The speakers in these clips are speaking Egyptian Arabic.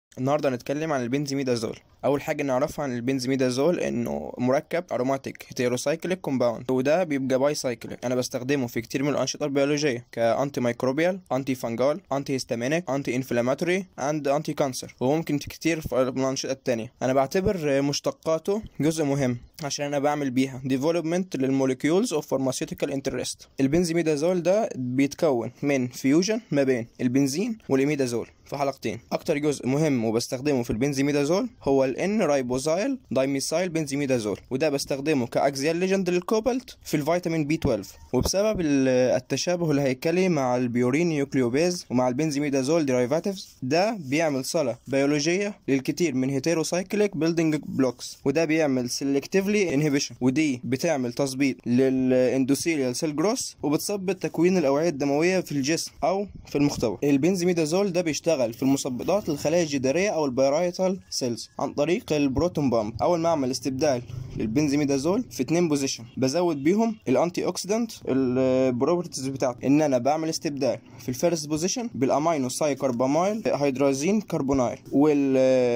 النهارده هنتكلم عن البنزيميدازول اول حاجه نعرفها عن البنزيميدازول انه مركب اروماتيك هيتيروسايكليك كومباوند وده بيبقى باي سايكليك انا بستخدمه في كتير من الانشطه البيولوجيه كانتي ميكروبيال انتي فانجال انتي هيستامينيك انتي انفلاماتوري اند انتي كانسر وممكن في كتير في من الانشطه التانية انا بعتبر مشتقاته جزء مهم عشان انا بعمل بيها ديفلوبمنت للموليكيولز اوف فارماسيوتيكال انترست البنزيميدازول ده بيتكون من فيوجن ما بين البنزين والاميدازول في حلقتين اكتر جزء مهم وبستخدمه في البنزيميدازول هو الان رايبوزايل دايميثايل بنزيميدازول وده بستخدمه كاكزيال ليجند للكوبالت في الفيتامين بي 12 وبسبب التشابه الهيكلي مع البيورين نيوكليوبيز ومع البنزيميدازول ديرايفاتيفز ده بيعمل صلة بيولوجية للكثير من هيتيروسايكليك بيلدينج بلوكس وده بيعمل سيلكتيفلي انهبيشن ودي بتعمل تظبيط للاندوثيليال سيل جروس وبتثبط تكوين الاوعيه الدمويه في الجسم او في المختبر البنزيميدازول ده بيشتغل في المثبطات للخلايا الجداريه او البايرايتال سيلز عن طريق البروتون بامب اول ما اعمل استبدال للبنزيميدازول في اتنين بوزيشن بزود بيهم الانتي اوكسيدنت البروبرتيز بتاعته ان انا بعمل استبدال في الفيرست بوزيشن بالامينو سايكربامايل هيدرازين كربونايل وال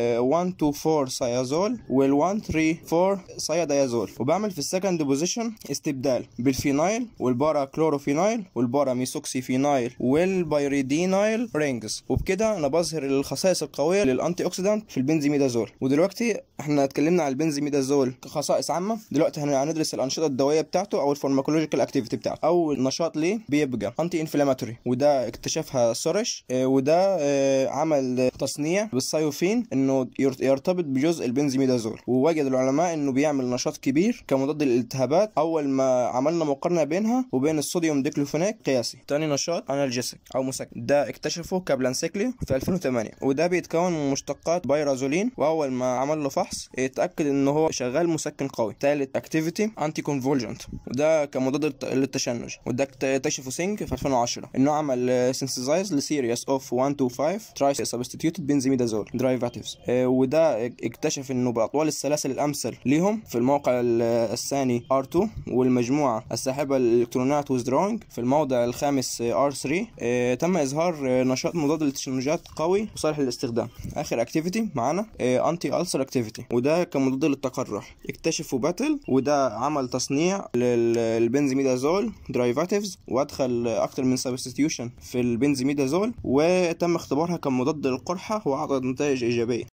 1 2 4 سيازول وال 1 3 4 سياديازول وبعمل في السكند بوزيشن استبدال بالفينايل والبارا كلوروفينايل والبارا ميثوكسي فينايل والبيريدينايل رينجز وبكده انا بظهر الخصائص القويه للانتي اوكسيدانت في البنزيميدازول ودلوقتي احنا اتكلمنا عن البنزيميدازول كخصائص عامه دلوقتي هندرس الانشطه الدوائيه بتاعته او الفارماكولوجيكال اكتيفيتي بتاعته اول نشاط ليه بيبقى انتي انفلاماتوري وده اكتشفها سورش اه وده اه عمل تصنيع بالسايوفين انه يرتبط بجزء البنزيميدازول ووجد العلماء انه بيعمل نشاط كبير كمضاد للالتهابات اول ما عملنا مقارنه بينها وبين الصوديوم ديكلوفيناك قياسي تاني نشاط انالجيسيك او مسكن ده اكتشفه كابلانسيكلي في 2008 وده بيتكون من مشتقات بايرازولين واول ما عمل له فحص اتاكد ان هو شغال مسكن قوي تالت اكتيفيتي انتي كونفولجنت وده كمضاد للتشنج وده اكتشفه سينج في 2010 انه عمل سينثيزايز لسيريس اوف 125 تراي سبستيتيوتد بنزيميدازول درايفاتيفز وده اكتشف انه باطوال السلاسل الامثل ليهم في الموقع الثاني R2 والمجموعه الساحبه الالكترونات ويزدرونج في الموضع الخامس R3 تم اظهار نشاط مضاد للتشنجات قوي وصالح للاستخدام اخر اكتيفيتي معانا انتي السر اكتيفيتي وده كمضاد للتقرح اكتشفوا باتل وده عمل تصنيع للبنزيميدازول درايفاتيفز وادخل اكتر من سبستيوشن في البنزيميدازول وتم اختبارها كمضاد للقرحه واعطت نتائج ايجابيه